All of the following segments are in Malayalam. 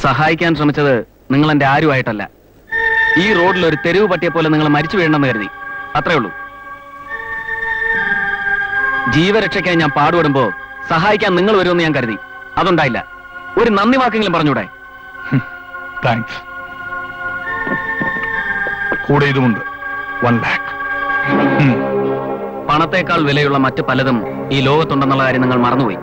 സഹായിക്കാൻ ശ്രമിച്ചത് നിങ്ങൾ എന്റെ ആരുമായിട്ടല്ല ഈ റോഡിൽ ഒരു തെരുവ് പട്ടിയെ പോലെ നിങ്ങൾ മരിച്ചു വീഴണമെന്ന് കരുതി അത്രേ ഉള്ളൂ ജീവരക്ഷയ്ക്കായി ഞാൻ പാടുപെടുമ്പോ സഹായിക്കാൻ നിങ്ങൾ വരുമെന്ന് ഞാൻ കരുതി അതുണ്ടായില്ല ഒരു നന്ദി വാക്കെങ്കിലും പറഞ്ഞൂടെ താങ്ക്സ് കൂടെ ഇതുമുണ്ട് വൺ ലാക്ക് പണത്തേക്കാൾ വിലയുള്ള മറ്റ് പലതും ഈ ലോകത്തുണ്ടെന്നുള്ള കാര്യം നിങ്ങൾ മറന്നുപോയി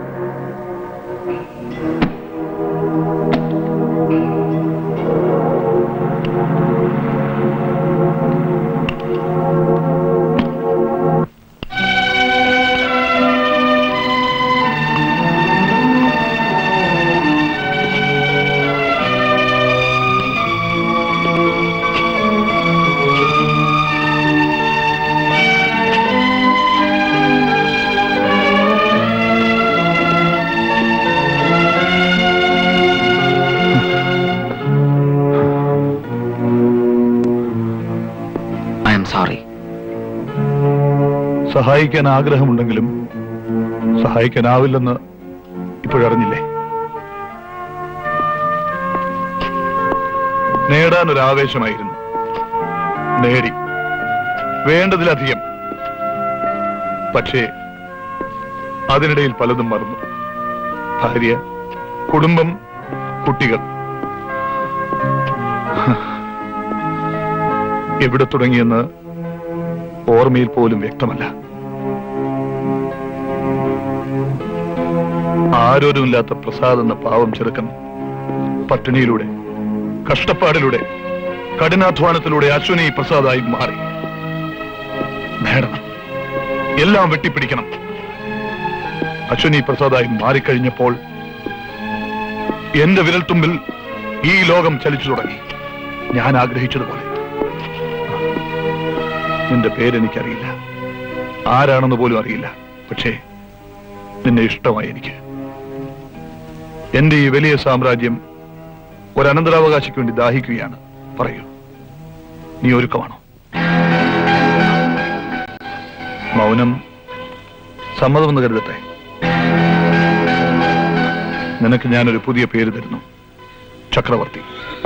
ഐ എം സോറി സഹായിക്കാൻ ആഗ്രഹമുണ്ടെങ്കിലും സഹായിക്കാനാവില്ലെന്ന് ഇപ്പോഴറിഞ്ഞില്ലേ നേടാൻ ഒരു ആവേശമായിരുന്നു നേടി വേണ്ടതിലധികം പക്ഷേ അതിനിടയിൽ പലതും മറന്നു ഭാര്യ കുടുംബം കുട്ടികൾ എവിടെ തുടങ്ങിയെന്ന് ഓർമ്മയിൽ പോലും വ്യക്തമല്ല ആരോരുമില്ലാത്ത പ്രസാദ് എന്ന പാവം ചെറുക്കൻ പട്ടിണിയിലൂടെ കഷ്ടപ്പാടിലൂടെ കഠിനാധ്വാനത്തിലൂടെ അശ്വനി പ്രസാദായി മാറി നേടണം എല്ലാം വെട്ടിപ്പിടിക്കണം അശ്വനി പ്രസാദായി മാറിക്കഴിഞ്ഞപ്പോൾ എന്റെ വിരൽത്തുമ്പിൽ ഈ ലോകം ചലിച്ചു തുടങ്ങി ഞാൻ ആഗ്രഹിച്ചതുപോലെ നിന്റെ പേരെനിക്കറിയില്ല ആരാണെന്ന് പോലും അറിയില്ല പക്ഷേ നിന്നെ ഇഷ്ടമായി എനിക്ക് എന്റെ ഈ വലിയ സാമ്രാജ്യം ഒരു അനന്തരാവകാശിക്ക് വേണ്ടി ദാഹിക്കുകയാണ് പറയൂ നീ ഒരുക്കമാണോ മൗനം സമ്മതമെന്ന് കരുതട്ടെ നിനക്ക് ഞാനൊരു പുതിയ പേര് തരുന്നു ചക്രവർത്തി